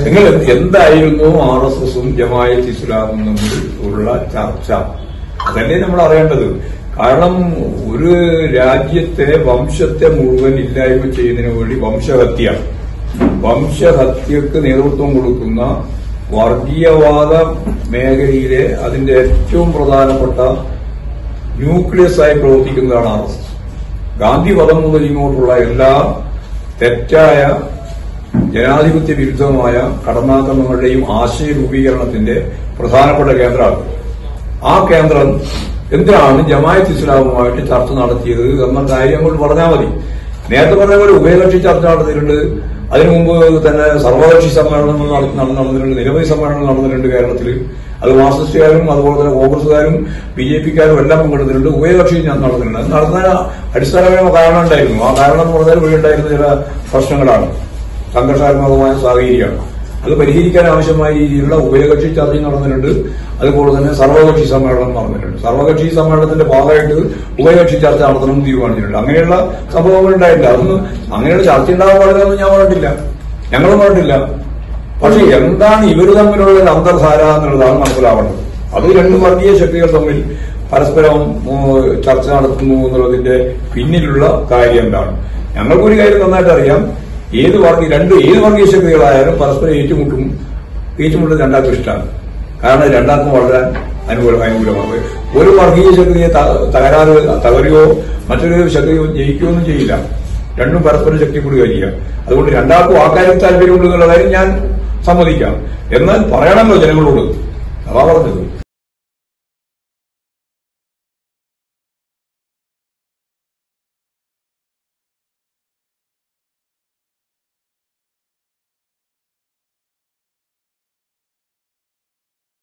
നിങ്ങൾ എന്ത് എന്തായിരുന്നു ആർ എസ് എസും ജമായത്ത് ഇസ്ലാമും തമ്മിൽ ഉള്ള ചർച്ച അതല്ലേ നമ്മൾ അറിയേണ്ടത് കാരണം ഒരു രാജ്യത്തെ വംശത്തെ മുഴുവൻ ഇല്ലായ്മ ചെയ്യുന്നതിന് വേണ്ടി വംശഹത്യ വംശഹത്യക്ക് നേതൃത്വം കൊടുക്കുന്ന വർഗീയവാദ മേഖലയിലെ അതിന്റെ ഏറ്റവും പ്രധാനപ്പെട്ട ന്യൂക്ലിയസ് ആയി പ്രവർത്തിക്കുന്നതാണ് ആർ എസ് എസ് ഗാന്ധി വധം മുതൽ ഇങ്ങോട്ടുള്ള എല്ലാ തെറ്റായ ജനാധിപത്യ വിരുദ്ധമായ കടന്നാക്രമങ്ങളുടെയും ആശയ രൂപീകരണത്തിന്റെ പ്രധാനപ്പെട്ട കേന്ദ്രമാണ് ആ കേന്ദ്രം എന്തിനാണ് ജമായത്ത് ഇസ്ലാമുമായിട്ട് ചർച്ച നടത്തിയത് എന്ന കാര്യം കൊണ്ട് പറഞ്ഞാൽ മതി നേരത്തെ പറഞ്ഞ പോലെ ഉഭയകക്ഷി ചർച്ച നടത്തിയിട്ടുണ്ട് അതിനു മുമ്പ് തന്നെ സർവകക്ഷി സമ്മേളനങ്ങൾ നട- നട- നടന്നിട്ടുണ്ട് നിരവധി സമ്മേളനങ്ങൾ നടന്നിട്ടുണ്ട് കേരളത്തിൽ അത് മാർക്സിസ്റ്റുകാരും അതുപോലെ തന്നെ കോൺഗ്രസുകാരും ബി ജെ പിക്കാരും എല്ലാം പങ്കെടുത്തിട്ടുണ്ട് ഉഭയകക്ഷി ഞാൻ നടന്നിട്ടുണ്ട് അത് നടത്തുന്ന അടിസ്ഥാനപരമായ കാരണം ഉണ്ടായിരുന്നു ആ കാരണം എന്ന് പറഞ്ഞാൽ ഇവിടെ ഉണ്ടായിരുന്ന ചില പ്രശ്നങ്ങളാണ് സംഘർഷാത്മകമായ സാഹചര്യമാണ് അത് പരിഹരിക്കാൻ ആവശ്യമായ രീതിയിലുള്ള ഉഭയകക്ഷി ചർച്ച നടന്നിട്ടുണ്ട് അതുപോലെ തന്നെ സർവകക്ഷി സമ്മേളനം നടന്നിട്ടുണ്ട് സർവകക്ഷി സമ്മേളനത്തിന്റെ ഭാഗമായിട്ട് ഉഭയകക്ഷി ചർച്ച നടത്തണമെന്ന് തീരുമാനിച്ചിട്ടുണ്ട് അങ്ങനെയുള്ള സംഭവങ്ങൾ ഉണ്ടായിട്ടില്ല അതൊന്നും അങ്ങനെയുള്ള ചർച്ച ഉണ്ടാകാൻ പാടില്ലെന്ന് ഞാൻ പറഞ്ഞിട്ടില്ല ഞങ്ങളും പറഞ്ഞിട്ടില്ല പക്ഷെ എന്താണ് ഇവർ തമ്മിലുള്ള ഒരു അന്തർധാര എന്നുള്ളതാണ് മനസ്സിലാവേണ്ടത് അത് രണ്ട് വർഗീയ ശക്തികൾ തമ്മിൽ പരസ്പരം ഉം, ചർച്ച നടത്തുന്നു എന്നുള്ളതിന്റെ പിന്നിലുള്ള കാര്യം എന്താണ് ഞങ്ങൾക്കൊരു കാര്യം നന്നായിട്ട് അറിയാം ഏത് വർഗീയ രണ്ട് ഏത് വർഗീയ ശക്തികളായാലും പരസ്പരം ഏറ്റുമുട്ടും ഏറ്റുമുട്ടുന്നത് രണ്ടാൾക്കും ഇഷ്ടമാണ് കാരണം ഇത് രണ്ടാൾക്കും വളരാൻ അനുകൂല അനുകൂലമാണ് ഒരു വർഗീയ ശക്തിയെ ത- തകരാറ് തകരുകയോ മറ്റൊരു ശക്തിയോ ജയിക്കുകയോ ഒന്നും ചെയ്യില്ല രണ്ടും പരസ്പരം ശക്തിപ്പെടുകയോ ചെയ്യാം അതുകൊണ്ട് രണ്ടാൾക്കും ആ കാര്യം താല്പര്യമുണ്ടെന്നുള്ള കാര്യം ഞാൻ സമ്മതിക്കാം എന്നാൽ പറയണമല്ലോ ജനങ്ങളോട് അതാ പറഞ്ഞത്